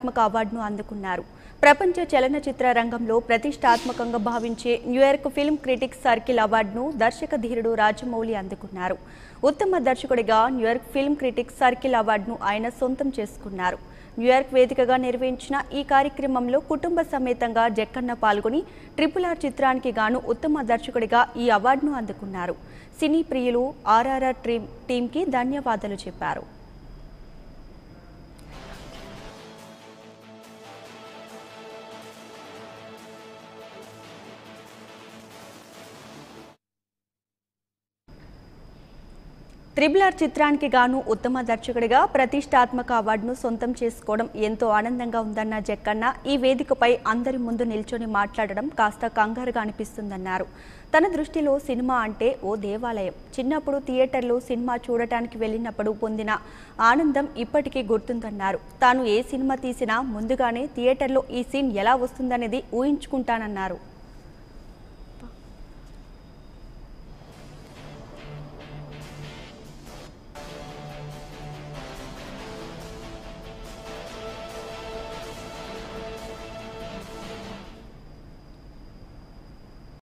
ప్రతిష్టాత్మక అవార్డును అందుకున్నారు ప్రపంచ చలనచిత్ర రంగంలో ప్రతిష్టాత్మకంగా భావించే న్యూయార్క్ ఫిల్మ్ క్రిటిక్స్ సర్కిల్ అవార్డును దర్శక ధీరుడు రాజమౌళి అందుకున్నారు ఉత్తమ దర్శకుడిగా న్యూయార్క్ ఫిల్మ్ క్రిటిక్స్ సర్కిల్ అవార్డును ఆయన సొంతం చేసుకున్నారు న్యూయార్క్ వేదికగా నిర్వహించిన ఈ కార్యక్రమంలో కుటుంబ సమేతంగా జక్కన్న పాల్గొని ట్రిపుల్ ఆర్ చిత్రానికి గాను ఉత్తమ దర్శకుడిగా ఈ అవార్డును అందుకున్నారు సినీ ప్రియులు ఆర్ఆర్ఆర్ టీం టీంకి ధన్యవాదాలు చెప్పారు త్రిబుల్ ఆర్ చిత్రానికి గాను ఉత్తమ దర్శకుడిగా ప్రతిష్టాత్మక అవార్డును సొంతం చేసుకోవడం ఎంతో ఆనందంగా ఉందన్న జక్కన్న ఈ వేదికపై అందరి ముందు నిల్చొని మాట్లాడడం కాస్త కంగారుగా అనిపిస్తుందన్నారు తన దృష్టిలో సినిమా అంటే ఓ దేవాలయం చిన్నప్పుడు థియేటర్లో సినిమా చూడటానికి వెళ్ళినప్పుడు పొందిన ఆనందం ఇప్పటికీ గుర్తుందన్నారు తాను ఏ సినిమా తీసినా ముందుగానే థియేటర్లో ఈ సీన్ ఎలా వస్తుందనేది ఊహించుకుంటానన్నారు